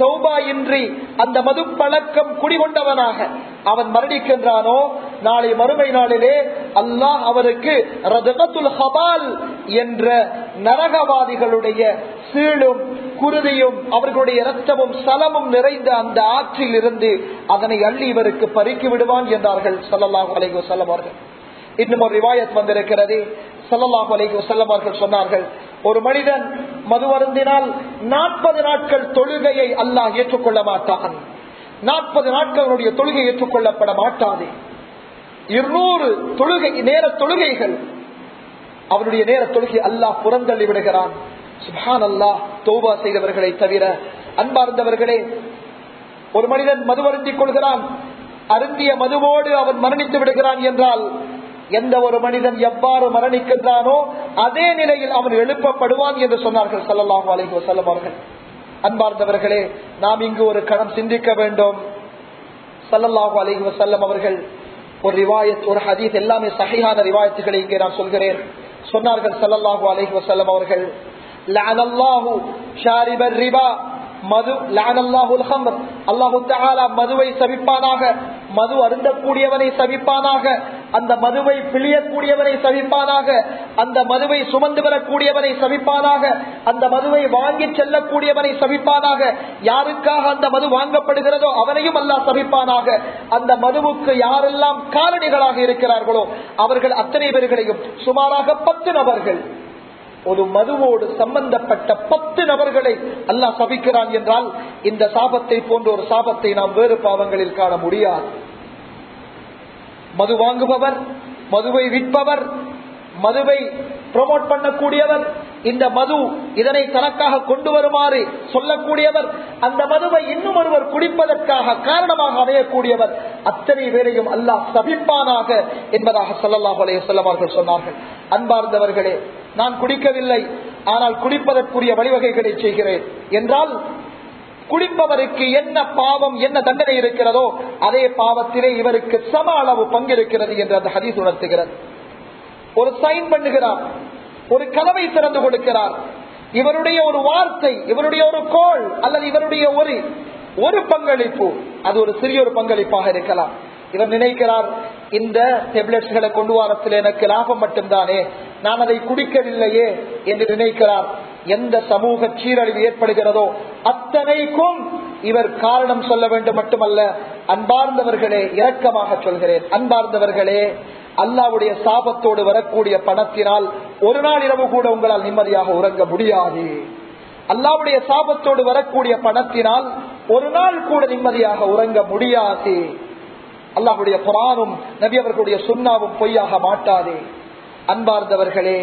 தௌபா இன்றி அந்த மது பழக்கம் குடிகொண்டவனாக அவன் மரணிக்கின்றானோ நாளை மறுமை நாளிலே அல்லாஹ் அவருக்கு ரதகத்துல் ஹபால் என்ற நரகவாதிகளுடைய சீழும் குருதியும் அவர்களுடைய இரத்தமும் சலமும் நிறைந்த அந்த ஆற்றில் இருந்து அதனை அள்ளி இவருக்கு பறிக்கி விடுவான் என்றார்கள் சல்லல்லாஹு அலைஹி வஸல்லம் அவர்கள் இன்னும் ஒரு ரிவாயத் வந்திருக்கிறது சல்லல்லாஹு அலைஹி வஸல்லம் அவர்கள் சொன்னார்கள் ஒரு மனிதன் மது அருந்தினால் நாற்பது நாட்கள் தொழுகையை அல்லாஹ் ஏற்றுக்கொள்ள மாட்டான் நாற்பது நாட்களுடைய தொழுகை ஏற்றுக்கொள்ளப்பட மாட்டாது இருநூறு தொழுகை நேர தொழுகைகள் அவருடைய நேர தொழுகை அல்லாஹ் புறந்தள்ளி விடுகிறான் சுபான் அல்லாஹ் தௌபா செய்தவர்களை தவிர அன்பார்ந்தவர்களே ஒரு மனிதன் மது அருந்திக் கொள்கிறான் அருந்திய மதுவோடு அவன் மரணித்து விடுகிறான் என்றால் எந்த ஒரு மனிதன் எவ்வாறு மரணிக்கின்றானோ அதே நிலையில் அவன் எழுப்பப்படுவான் என்று சொன்னார்கள் சல்லல்லாஹு அலைஹி வஸல்லம் அவர்கள் அன்பார்ந்தவர்களே நாம் இங்கு ஒரு கணம் சிந்திக்க வேண்டும் சல்லல்லாஹு அலைஹி வஸல்லம் அவர்கள் ஒரு ரிவாயத் ஒரு ஹதீஸ் எல்லாமே சஹீஹான ரிவாயத்துகளை இங்கே நான் சொல்கிறேன் சொன்னார்கள் சல்லல்லாஹு அலைஹி வஸல்லம் அவர்கள் லஅனல்லாஹு ஷாரிபர் ரிபா மது லானல்லாஹுல் ஹம்ர் அல்லாஹு தஆலா மதுவை சபிப்பானாக மது அருந்தக்கூடியவனை சபிப்பானாக அந்த மதுவை பிழியக்கூடியவனை சபிப்பானாக அந்த மதுவை சுமந்து வரக்கூடியவனை சபிப்பானாக அந்த மதுவை வாங்கி செல்லக்கூடியவனை சபிப்பானாக யாருக்காக அந்த மது வாங்கப்படுகிறதோ அவனையும் அல்லாஹ் சபிப்பானாக அந்த மதுவுக்கு யாரெல்லாம் காலணிகளாக இருக்கிறார்களோ அவர்கள் அத்தனை பேர்களையும் சுமாராக பத்து நபர்கள் ஒரு மதுவோடு சம்பந்தப்பட்ட பத்து நபர்களை அல்லாஹ் சபிக்கிறான் என்றால் இந்த சாபத்தை போன்ற ஒரு சாபத்தை நாம் வேறு பாவங்களில் காண முடியாது மது வாங்குபவர் மதுவை விற்பவர் மதுவை ப்ரொமோட் பண்ணக்கூடியவர் இந்த மது இதனை தனக்காக கொண்டு வருமாறு சொல்லக்கூடியவர் அந்த மதுவை இன்னும் ஒருவர் குடிப்பதற்காக காரணமாக அமையக்கூடியவர் அத்தனை பேரையும் அல்லாஹ் சபிப்பானாக என்பதாக சொல்லல்லாஹ் அவர்கள் சொன்னார்கள் அன்பார்ந்தவர்களே நான் குடிக்கவில்லை ஆனால் குடிப்பதற்குரிய வழிவகைகளை செய்கிறேன் என்றால் குடிப்பவருக்கு என்ன பாவம் என்ன தண்டனை இருக்கிறதோ அதே பாவத்திலே இவருக்கு சம அளவு பங்கு இருக்கிறது என்று அந்த ஹதீஸ் உணர்த்துகிறது ஒரு சைன் பண்ணுகிறார் ஒரு கதவை திறந்து கொடுக்கிறார் இவருடைய ஒரு வார்த்தை இவருடைய ஒரு கோல் அல்லது இவருடைய ஒரு ஒரு பங்களிப்பு அது ஒரு சிறிய ஒரு பங்களிப்பாக இருக்கலாம் இவர் நினைக்கிறார் இந்த டெப்லெட்ஸ்களை கொண்டு வரத்தில் எனக்கு லாபம் மட்டும்தானே நான் அதை குடிக்கவில்லையே என்று நினைக்கிறார் எந்த சமூக சீரழிவு ஏற்படுகிறதோ அத்தனைக்கும் இவர் காரணம் சொல்ல வேண்டும் மட்டுமல்ல அன்பார்ந்தவர்களே இரக்கமாக சொல்கிறேன் அன்பார்ந்தவர்களே அல்லாவுடைய சாபத்தோடு வரக்கூடிய பணத்தினால் ஒரு நாள் இரவு கூட உங்களால் நிம்மதியாக உறங்க முடியாது அல்லாவுடைய சாபத்தோடு வரக்கூடிய பணத்தினால் ஒரு நாள் கூட நிம்மதியாக உறங்க முடியாது அல்லாஹுடைய குரானும் நபி அவர்களுடைய சுண்ணாவும் பொய்யாக மாட்டாதே அன்பார்ந்தவர்களே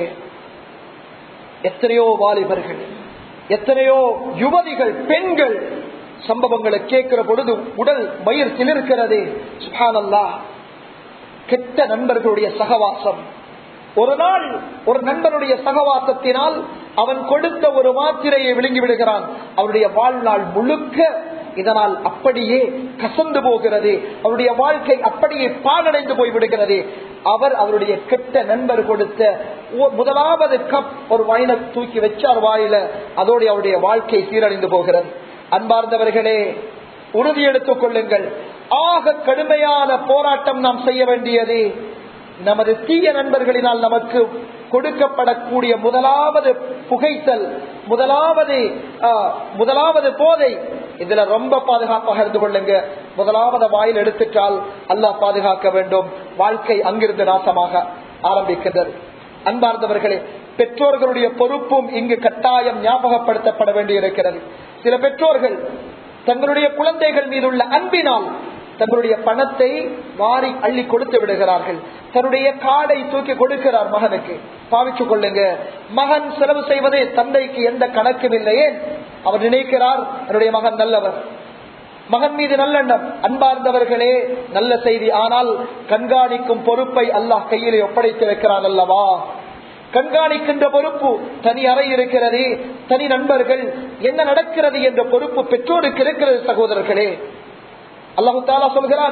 எத்தனையோ வாலிபர்கள் எத்தனையோ யுவதிகள் பெண்கள் சம்பவங்களை கேட்கிற பொழுது உடல் மயிர் சிலிருக்கிறது சுபானல்லா கெட்ட நண்பர்களுடைய சகவாசம் ஒரு நாள் ஒரு நண்பனுடைய சகவாசத்தினால் அவன் கொடுத்த ஒரு மாத்திரையை விழுங்கி விடுகிறான் அவருடைய வாழ்நாள் முழுக்க இதனால் அப்படியே கசந்து போகிறது அவருடைய வாழ்க்கை அப்படியே பாலடைந்து போய்விடுகிறது அவர் அவருடைய கெட்ட நண்பர் கொடுத்த முதலாவது கப் ஒரு வயனை தூக்கி வச்சார் வாயில அதோடு அவருடைய வாழ்க்கை சீரழிந்து போகிறது அன்பார்ந்தவர்களே உறுதி எடுத்துக் கொள்ளுங்கள் ஆக கடுமையான போராட்டம் நாம் செய்ய வேண்டியது நமது தீய நண்பர்களினால் நமக்கு கொடுக்கப்படக்கூடிய முதலாவது புகைத்தல் முதலாவது முதலாவது போதை இதுல ரொம்ப பாதுகாப்பாக இருந்து கொள்ளுங்க முதலாவது வாயில் எடுத்துட்டால் அல்லாஹ் பாதுகாக்க வேண்டும் வாழ்க்கை அங்கிருந்து நாசமாக ஆரம்பிக்கின்றது அன்பார்ந்தவர்களே பெற்றோர்களுடைய பொறுப்பும் இங்கு கட்டாயம் ஞாபகப்படுத்தப்பட வேண்டியிருக்கிறது சில பெற்றோர்கள் தங்களுடைய குழந்தைகள் மீதுள்ள அன்பினால் தங்களுடைய பணத்தை வாரி அள்ளி கொடுத்து விடுகிறார்கள் தன்னுடைய காடை தூக்கி கொடுக்கிறார் மகனுக்கு பாவிச்சுக் கொள்ளுங்க மகன் செலவு செய்வதே தந்தைக்கு எந்த கணக்கும் இல்லையே அவர் நினைக்கிறார் என்னுடைய மகன் நல்லவர் மகன் மீது நல்லெண்ணம் அன்பார்ந்தவர்களே நல்ல செய்தி ஆனால் கண்காணிக்கும் பொறுப்பை அல்லாஹ் கையிலே ஒப்படைத்து வைக்கிறான் அல்லவா கண்காணிக்கின்ற பொறுப்பு தனி அறை இருக்கிறது தனி நண்பர்கள் என்ன நடக்கிறது என்ற பொறுப்பு பெற்றோருக்கு இருக்கிறது சகோதரர்களே அல்லாஹு தாலா சொல்கிறான்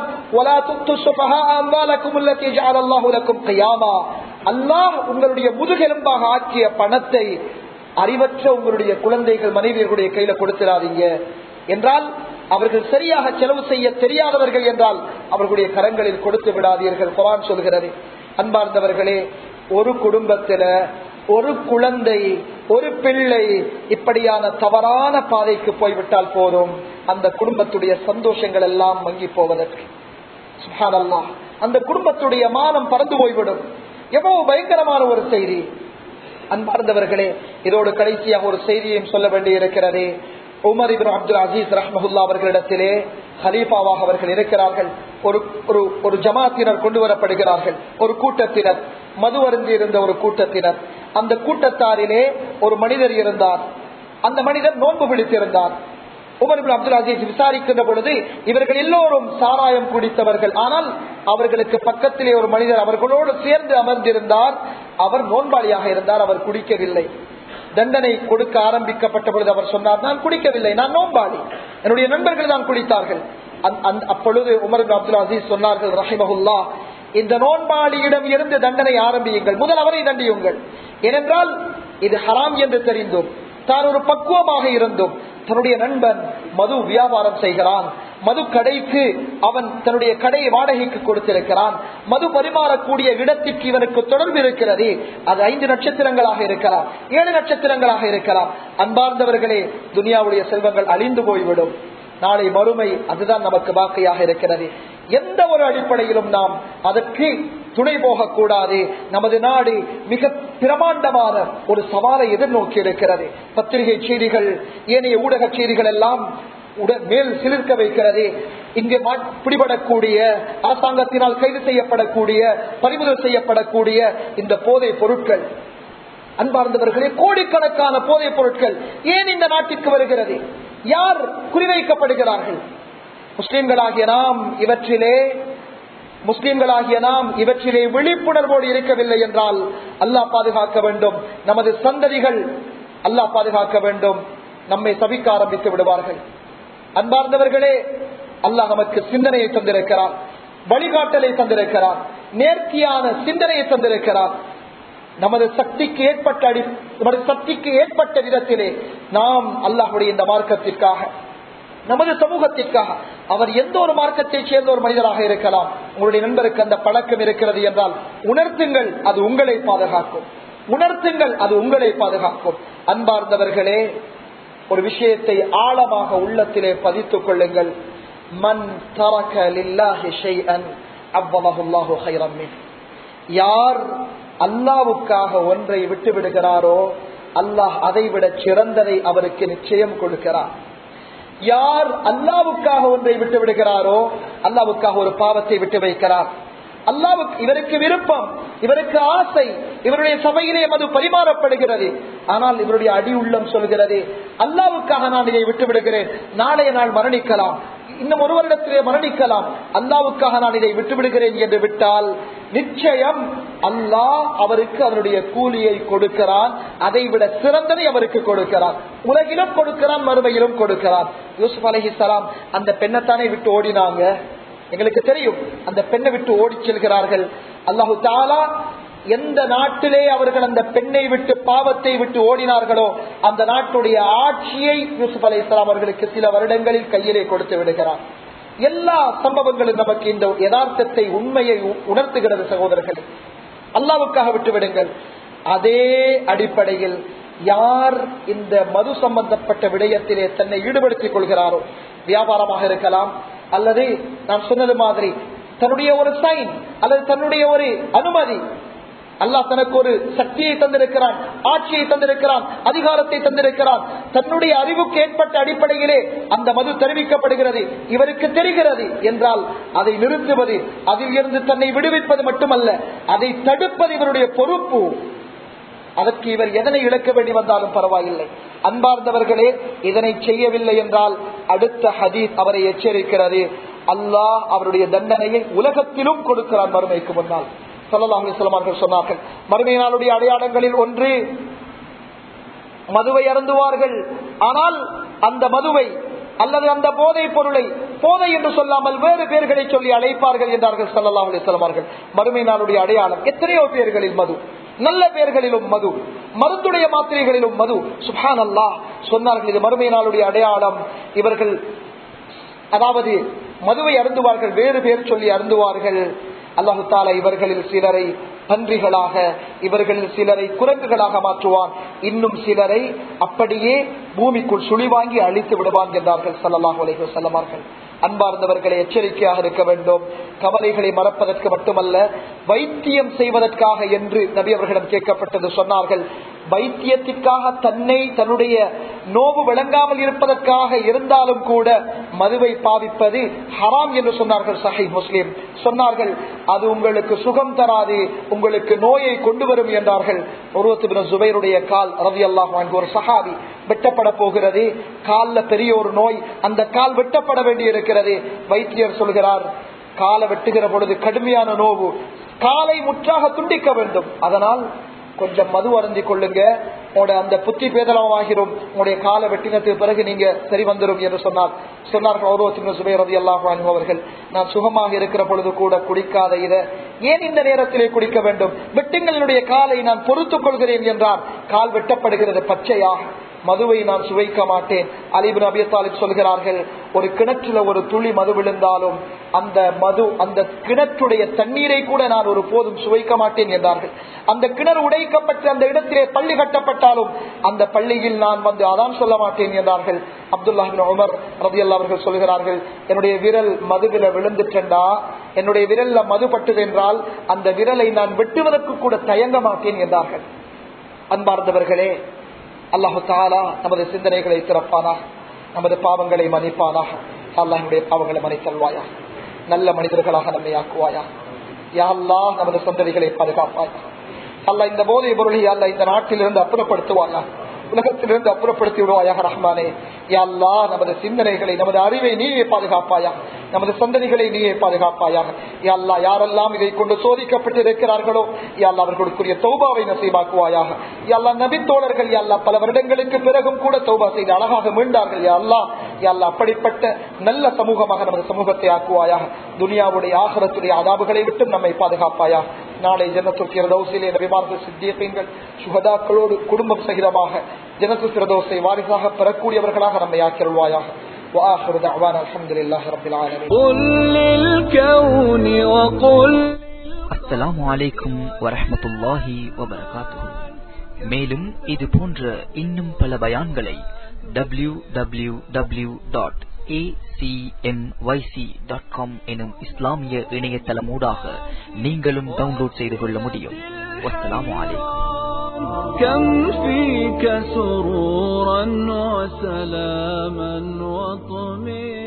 அல்லாஹ் உங்களுடைய முதுகெலும்பாக ஆக்கிய பணத்தை அறிவற்ற உங்களுடைய குழந்தைகள் மனைவியர்களுடைய கையில கொடுத்துடாதீங்க என்றால் அவர்கள் சரியாக செலவு செய்ய தெரியாதவர்கள் என்றால் அவர்களுடைய கரங்களில் கொடுத்து விடாதீர்கள் குரான் சொல்கிறது அன்பார்ந்தவர்களே ஒரு குடும்பத்தில ஒரு குழந்தை ஒரு பிள்ளை இப்படியான தவறான பாதைக்கு போய்விட்டால் போதும் அந்த குடும்பத்துடைய சந்தோஷங்கள் எல்லாம் மங்கி போவதற்கு சுப்ஹானல்லாஹ். அந்த குடும்பத்துடைய மானம் பறந்து போய்விடும் எவ்வளவு பயங்கரமான ஒரு செய்தி அன்பார்ந்தவர்களே இதோடு கடைசியாக ஒரு செய்தியையும் சொல்ல வேண்டி இருக்கிறது உமர் இபின் அப்துல் அசீஸ் ரஹ்மஹுல்லா அவர்களிடத்திலே ஹலீஃபாவாக அவர்கள் இருக்கிறார்கள் ஒரு ஒரு ஒரு ஜமாத்தினர் கொண்டு வரப்படுகிறார்கள் ஒரு கூட்டத்தினர் மது அருந்தி இருந்த ஒரு கூட்டத்தினர் அந்த கூட்டத்தாரிலே ஒரு மனிதர் இருந்தார் அந்த மனிதர் நோன்பு பிடித்திருந்தார் உமர் இப்னு அப்துல் அசீஸ் விசாரிக்கின்ற பொழுது இவர்கள் எல்லோரும் சாராயம் குடித்தவர்கள் ஆனால் அவர்களுக்கு பக்கத்திலே ஒரு மனிதர் அவர்களோடு சேர்ந்து அமர்ந்திருந்தார் அவர் நோன்பாளியாக இருந்தார் அவர் குடிக்கவில்லை தண்டனை கொடுக்க ஆரம்பிக்கப்பட்ட பொழுது அவர் சொன்னார் நான் குடிக்கவில்லை நான் நோன்பாளி என்னுடைய நண்பர்கள் தான் குடித்தார்கள் அந்த- அந்த- அப்பொழுது உமர் இப்னு அப்துல் அசீஸ் சொன்னார்கள் ரஹிமஹுல்லா இந்த நோன்பாளியிடம் இருந்து தண்டனை ஆரம்பியுங்கள் முதல் அவரை தண்டியுங்கள் ஏனென்றால் இது ஹராம் என்று தெரிந்தும் தான் ஒரு பக்குவமாக இருந்தும் தன்னுடைய நண்பன் மது வியாபாரம் செய்கிறான் மது கடைக்கு அவன் தன்னுடைய கடையை வாடகைக்கு கொடுத்திருக்கிறான் மது பரிமாறக்கூடிய இடத்திற்கு இவனுக்கு தொடர்பு இருக்கிறது அது ஐந்து நட்சத்திரங்களாக இருக்கலாம் ஏழு நட்சத்திரங்களாக இருக்கலாம் அன்பார்ந்தவர்களே துனியாவுடைய செல்வங்கள் அழிந்து போய்விடும் நாளை மறுமை அதுதான் நமக்கு வாக்கையாக இருக்கிறது எந்த ஒரு அடிப்படையிலும் நாம் அதற்கு துணை போகக்கூடாது நமது நாடு மிக பிரமாண்டமான ஒரு சவாலை எதிர்நோக்கி இருக்கிறது பத்திரிகை செய்திகள் ஏனைய ஊடக செய்திகள் எல்லாம் உட- மேல் சிலிர்க்க வைக்கிறது இங்கே மா- பிடிபடக்கூடிய அரசாங்கத்தினால் கைது செய்யப்படக்கூடிய பறிமுதல் செய்யப்படக்கூடிய இந்த போதை பொருட்கள் அன்பார்ந்தவர்களே கோடிக்கணக்கான போதைப் பொருட்கள் ஏன் இந்த நாட்டிற்கு வருகிறது யார் குறிவைக்கப்படுகிறார்கள் முஸ்லிம்களாகிய நாம் இவற்றிலே முஸ்லிம்களாகிய நாம் இவற்றிலே விழிப்புணர்வோடு இருக்கவில்லை என்றால் அல்லாஹ் பாதுகாக்க வேண்டும் நமது சந்ததிகள் அல்லாஹ் பாதுகாக்க வேண்டும் நம்மை சபிக்க ஆரம்பித்து விடுவார்கள் அன்பார்ந்தவர்களே அல்லாஹ் நமக்கு சிந்தனையை தந்திருக்கிறார் வழிகாட்டலை தந்திருக்கிறார் நேர்த்தியான சிந்தனையை தந்திருக்கிறார் நமது சக்திக்கு ஏற்பட்ட அடி நமது சக்திக்கு ஏற்பட்ட விதத்திலே நாம் அல்லாஹுடைய இந்த மார்க்கத்திற்காக நமது சமூகத்திற்காக அவர் எந்த ஒரு மார்க்கத்தை சேர்ந்த ஒரு மனிதராக இருக்கலாம் உங்களுடைய நண்பருக்கு அந்த பழக்கம் இருக்கிறது என்றால் உணர்த்துங்கள் அது உங்களை பாதுகாக்கும் உணர்த்துங்கள் அது உங்களை பாதுகாக்கும் அன்பார்ந்தவர்களே ஒரு விஷயத்தை ஆழமாக உள்ளத்திலே பதித்துக் கொள்ளுங்கள் மன் தரக லில்லாஹி ஷைஅன் அவ்வமஹுல்லாஹு ஹைரம் மின் யார் அல்லாவுக்காக ஒன்றை விட்டு விடுகிறாரோ அல்லாஹ் அதை விட சிறந்ததை அவருக்கு நிச்சயம் கொடுக்கிறார் யார் அல்லாவுக்காக ஒன்றை விட்டு விடுகிறாரோ அல்லாவுக்காக ஒரு பாவத்தை விட்டு வைக்கிறார் அல்லாவுக்கு இவருக்கு விருப்பம் இவருக்கு ஆசை இவருடைய சபையிலே அது பரிமாறப்படுகிறது ஆனால் இவருடைய அடி உள்ளம் சொல்கிறது அல்லாவுக்காக நான் இதை விட்டு விடுகிறேன் நாளைய நாள் மரணிக்கலாம் இன்னும் ஒரு வருடத்திலே மரணிக்கலாம் அல்லாவுக்காக நான் இதை விட்டு விடுகிறேன் என்று விட்டால் நிச்சயம் அல்லாஹ் அவருக்கு அவருடைய கூலியை கொடுக்கிறான் அதை விட சிறந்ததை அவருக்கு கொடுக்கிறான் உலகிலும் கொடுக்கிறான் மறுமையிலும் கொடுக்கிறான் யூசுப் அலஹிசலாம் அந்த பெண்ணைத்தானே விட்டு ஓடினாங்க எங்களுக்கு தெரியும் அந்த பெண்ணை விட்டு ஓடி செல்கிறார்கள் அல்லாஹு தாலா எந்த நாட்டிலே அவர்கள் அந்த பெண்ணை விட்டு பாவத்தை விட்டு ஓடினார்களோ அந்த நாட்டுடைய ஆட்சியை யூசுப் அலை இஸ்லாம் அவர்களுக்கு சில வருடங்களில் கையிலே கொடுத்து விடுகிறார் எல்லா சம்பவங்களும் நமக்கு இந்த யதார்த்தத்தை உண்மையை உ- உணர்த்துகிறது சகோதரர்கள் அல்லாவுக்காக விட்டு விடுங்கள் அதே அடிப்படையில் யார் இந்த மது சம்பந்தப்பட்ட விடயத்திலே தன்னை ஈடுபடுத்திக் கொள்கிறாரோ வியாபாரமாக இருக்கலாம் அல்லது நான் சொன்னது மாதிரி தன்னுடைய ஒரு சைன் அல்லது தன்னுடைய ஒரு அனுமதி அல்லாஹ் தனக்கு ஒரு சக்தியை தந்திருக்கிறான் ஆட்சியை தந்திருக்கிறான் அதிகாரத்தை தந்திருக்கிறான் தன்னுடைய அறிவுக்கு ஏற்பட்ட அடிப்படையிலே அந்த மது தெரிவிக்கப்படுகிறது இவருக்கு தெரிகிறது என்றால் அதை நிறுத்துவது அதில் இருந்து தன்னை விடுவிப்பது மட்டுமல்ல அதை தடுப்பது இவருடைய பொறுப்பு அதற்கு இவர் எதனை இழக்க வேண்டி வந்தாலும் பரவாயில்லை அன்பார்ந்தவர்களே இதனை செய்யவில்லை என்றால் அடுத்த ஹதீஸ் அவரை எச்சரிக்கிறது அல்லாஹ் அவருடைய தண்டனையை உலகத்திலும் கொடுக்கிறான் மறுமைக்கு முன்னால் சொல்லலாம் அவர்கள் சொன்னார்கள் மறுமை நாளுடைய அடையாளங்களில் ஒன்று மதுவை அருந்துவார்கள் ஆனால் அந்த மதுவை அல்லது அந்த போதை பொருளை போதை என்று சொல்லாமல் வேறு பேர்களை சொல்லி அழைப்பார்கள் என்றார்கள் சல்லல்லாஹு அலைஹி வஸல்லம் அவர்கள் மறுமை நாளுடைய அடையாளம் எத்தனையோ பேர்களில் மது நல்ல பேர்களிலும் மது மருந்துடைய மாத்திரைகளிலும் மது சுபான் அல்லாஹ் சொன்னார்கள் இது மறுமை நாளுடைய அடையாளம் இவர்கள் அதாவது மதுவை அருந்துவார்கள் வேறு பேர் சொல்லி அருந்துவார்கள் அல்லாஹு தாலா இவர்களில் சிலரை பன்றிகளாக இவர்களில் சிலரை குரங்குகளாக மாற்றுவான் இன்னும் சிலரை அப்படியே பூமிக்குள் சுழிவாங்கி அழித்து விடுவான் என்றார்கள் சல்லாஹூ அலைஹி வஸல்லமார்கள் அன்பார்ந்தவர்களை எச்சரிக்கையாக இருக்க வேண்டும் கவலைகளை மறப்பதற்கு மட்டுமல்ல வைத்தியம் செய்வதற்காக என்று நபி அவர்களிடம் கேட்கப்பட்டது சொன்னார்கள் வைத்தியத்திற்காக தன்னை தன்னுடைய நோவு விளங்காமல் இருப்பதற்காக இருந்தாலும் கூட மதுவை பாவிப்பது ஹராம் என்று சொன்னார்கள் சஹி முஸ்லிம் சொன்னார்கள் அது உங்களுக்கு சுகம் தராது உங்களுக்கு நோயை கொண்டு வரும் என்றார்கள் ஒருவத்து ஜுபைருடைய கால் ரவி அல்லாஹ் ஒரு சஹாபி வெட்டப்பட போகிறது கால்ல பெரிய ஒரு நோய் அந்த கால் வெட்டப்பட வேண்டி இருக்கிறது வைத்தியர் சொல்கிறார் காலை வெட்டுகிற பொழுது கடுமையான நோவு காலை முற்றாக துண்டிக்க வேண்டும் அதனால் கொஞ்சம் மது அருந்தி கொள்ளுங்க உங்களோட அந்த புத்தி பேதலமாகிரும் உங்களுடைய கால வெட்டினத்துக்கு பிறகு நீங்க சரி வந்துடும் என்று சொன்னார் சொன்னார்கள் ஒருவத்தின் சுபைரதி அல்லாஹ் அவர்கள் நான் சுகமாக இருக்கிற பொழுது கூட குடிக்காத இதை ஏன் இந்த நேரத்திலே குடிக்க வேண்டும் வெட்டுங்களினுடைய காலை நான் பொறுத்துக் கொள்கிறேன் என்றார் கால் வெட்டப்படுகிறது பச்சையாக மதுவை நான் சுவைக்க மாட்டேன் அலிபின் அபியத்தாலிப் சொல்கிறார்கள் ஒரு கிணற்றுல ஒரு துளி மது விழுந்தாலும் அந்த மது அந்த கிணற்றுடைய தண்ணீரை கூட நான் ஒரு போதும் சுவைக்க மாட்டேன் என்றார்கள் அந்த கிணறு உடைக்கப்பட்டு அந்த இடத்திலே பள்ளி கட்டப்பட்டாலும் அந்த பள்ளியில் நான் வந்து அதான் சொல்ல மாட்டேன் என்றார்கள் அப்துல்லாஹின் உமர் ரதி அவர்கள் சொல்கிறார்கள் என்னுடைய விரல் மதுவில விழுந்துட்டா என்னுடைய விரல்ல மது பட்டது என்றால் அந்த விரலை நான் வெட்டுவதற்கு கூட தயங்க மாட்டேன் என்றார்கள் அன்பார்ந்தவர்களே அல்லாஹு தாலா நமது சிந்தனைகளை திறப்பானா நமது பாவங்களை மன்னிப்பானாக அல்லாஹனுடைய பாவங்களை மன்னித்தல்வாயா நல்ல மனிதர்களாக நம்மை ஆக்குவாயா யா அல்லாஹ் நமது சந்ததிகளை பாதுகாப்பாயா அல்ல இந்த போதை பொருளை அல்ல இந்த நாட்டிலிருந்து அப்புறப்படுத்துவாயா உலகத்திலிருந்து அப்புறப்படுத்தி விடுவாயாக ரஹ்மானே யாழ்லா நமது சிந்தனைகளை நமது அறிவை நீயே பாதுகாப்பாயா நமது சந்ததிகளை நீயே பாதுகாப்பாயாக யாழ்லா யாரெல்லாம் இதை கொண்டு சோதிக்கப்பட்டு இருக்கிறார்களோ யாழ்லா அவர்களுக்குரிய தௌபாவை நசீபாக்குவாயாக யாழ்லா நபித்தோழர்கள் யாழ்லா பல வருடங்களுக்கு பிறகும் கூட தௌபா செய்து அழகாக மீண்டார்கள் யாழ்லா யாழ்லா அப்படிப்பட்ட நல்ல சமூகமாக நமது சமூகத்தை ஆக்குவாயாக துனியாவுடைய ஆகரத்துடைய அதாபுகளை விட்டு நம்மை பாதுகாப்பாயா நாளை ஜனத்து பிரதோசிலே நபிமார்கள் சித்தியங்கள் சுகதாக்களோடு குடும்பம் சகிதமாக ஜனத்து பிரதோசை வாரிசாக பெறக்கூடியவர்களாக நம்மை ஆக்கிருவாயாக وآخر دعوانا الحمد لله رب العالمين قل للكون وقل அஸ்ஸலாமு அலைக்கும் வரஹ்மத்துல்லாஹி வபரகாத்துஹு மேலும் இது போன்ற இன்னும் பல பயான்களை டபிள்யூ டபிள்யூ டபிள்யூ டாட் எனும் இஸ்லாமிய இணையதளமூடாக நீங்களும் டவுன்லோட் செய்து கொள்ள முடியும் வஸ்ஸலாமு அலைக்கும் كم فيك سرورا وسلاما وطمئنا